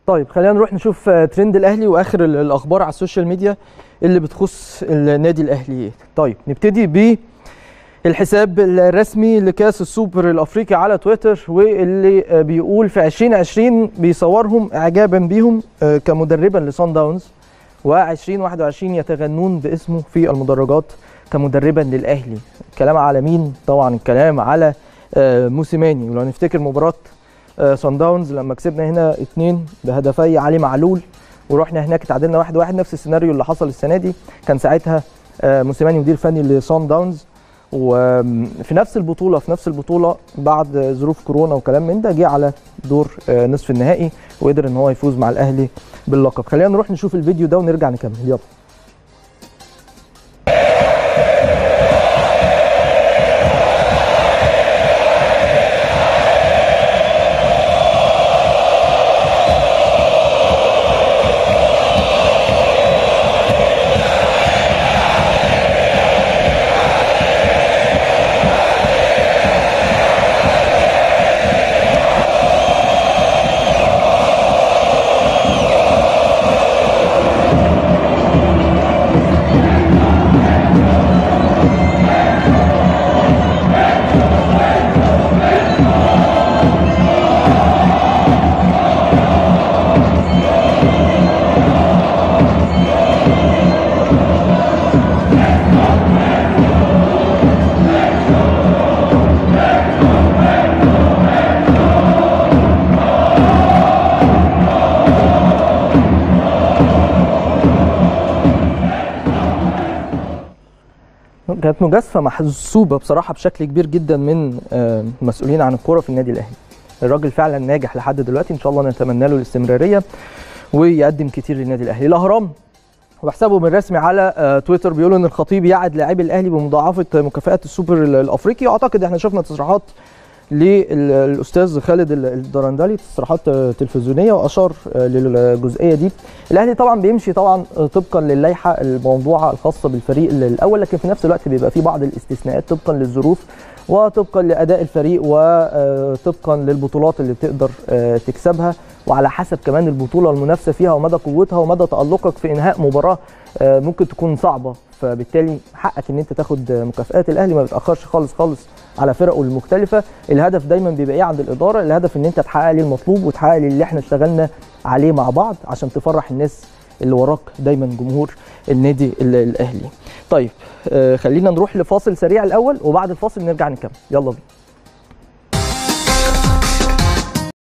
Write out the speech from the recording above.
طيب خلينا نروح نشوف آه، ترند الاهلي واخر ال- الاخبار على السوشيال ميديا اللي بتخص النادي الاهلي طيب نبتدي ب الحساب الرسمي لكاس السوبر الافريقي على تويتر واللي آه، بيقول في 2020 بيصورهم اعجابا بيهم آه، كمدربا لصن داونز و2021 يتغنون باسمه في المدرجات كمدربا للاهلي الكلام على مين طبعا الكلام على آه، موسيماني ولو نفتكر مباراه صن داونز لما كسبنا هنا اتنين بهدفي علي معلول ورحنا هناك تعادلنا واحد واحد نفس السيناريو اللي حصل السنه دي كان ساعتها آه، موسيماني مدير فني لصن داونز وفي نفس البطوله في نفس البطوله بعد ظروف كورونا وكلام من ده جه على دور آه، نصف النهائي وقدر ان هو يفوز مع الاهلي باللقب خلينا نروح نشوف الفيديو ده ونرجع نكمل يلا كانت مجازفه محسوبه بصراحه بشكل كبير جدا من آه، المسؤولين عن الكوره في النادي الاهلي الراجل فعلا ناجح لحد دلوقتي ان شاء الله نتمنى له الاستمراريه ويقدم كتير للنادي الاهلي الاهرام وحسابهم الرسمي على آه، تويتر بيقولوا ان الخطيب يعد لاعبي الاهلي بمضاعفه مكافآت السوبر ال- الافريقي واعتقد احنا شفنا تصريحات للاستاذ خالد ال- الدرندلي تصريحات آه، تلفزيونيه واشار آه، للجزئيه دي الاهلي طبعا بيمشي طبعا آه، طبقا للائحه الموضوعه الخاصه بالفريق ال- الاول لكن في نفس الوقت بيبقى في بعض الاستثناءات طبقا للظروف وطبقا لاداء الفريق وطبقا للبطولات اللي بتقدر آه، تكسبها وعلى حسب كمان البطوله المنافسه فيها ومدى قوتها ومدى تالقك في انهاء مباراه آه، ممكن تكون صعبه فبالتالي حقك ان انت تاخد آه، مكافئات الاهلي ما بيتاخرش خالص خالص على فرقه المختلفه الهدف دايما بيبقى ايه عند الاداره الهدف ان انت تحقق لي المطلوب وتحقق لي اللي احنا اشتغلنا عليه مع بعض عشان تفرح الناس اللي وراك دايما جمهور النادي ال- الاهلي طيب آه، خلينا نروح لفاصل سريع الاول وبعد الفاصل نرجع نكمل يلا بينا